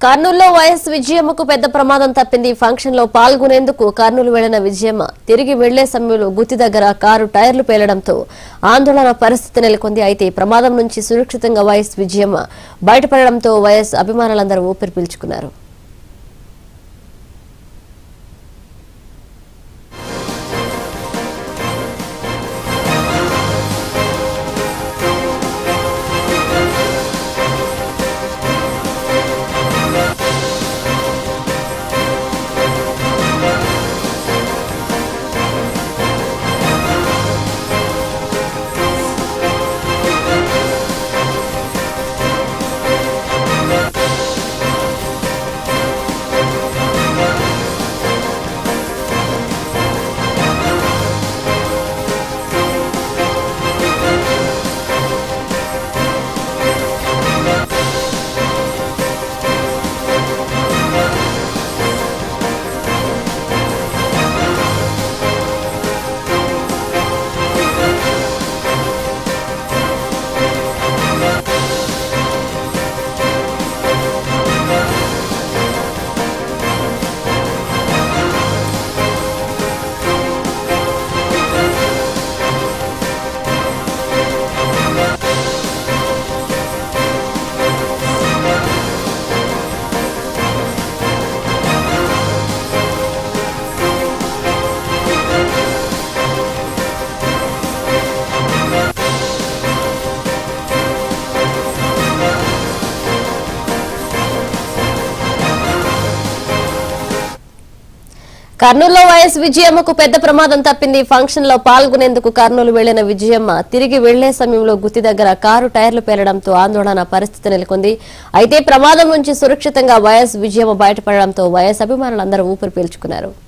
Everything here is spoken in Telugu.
కర్నూలులో వైఎస్ విజయమ్మకు పెద్ద ప్రమాదం తప్పింది ఫంక్షన్ లో పాల్గొనేందుకు కర్నూలు వెళ్లిన విజయమ్మ తిరిగి వెళ్లే సమయంలో గుత్తి దగ్గర కారు టైర్లు పేలడంతో ఆందోళన పరిస్థితి నెలకొంది అయితే ప్రమాదం నుంచి సురక్షితంగా వైఎస్ విజయమ్మ బయటపడడంతో వైఎస్ అభిమానులందరూ ఊపిరి పీల్చుకున్నారు కర్నూలులో వైఎస్ విజయమ్మకు పెద్ద ప్రమాదం తప్పింది ఫంక్షన్ లో పాల్గొనేందుకు కర్నూలు వెళ్లిన విజయమ్మ తిరిగి వెళ్లే సమయంలో గుత్తి దగ్గర కారు టైర్లు పేలడంతో ఆందోళన పరిస్థితి నెలకొంది అయితే ప్రమాదం నుంచి సురక్షితంగా వైఎస్ విజయమ్మ బయటపడడంతో వైఎస్ అభిమానులందరూ ఊపిరి పీల్చుకున్నారు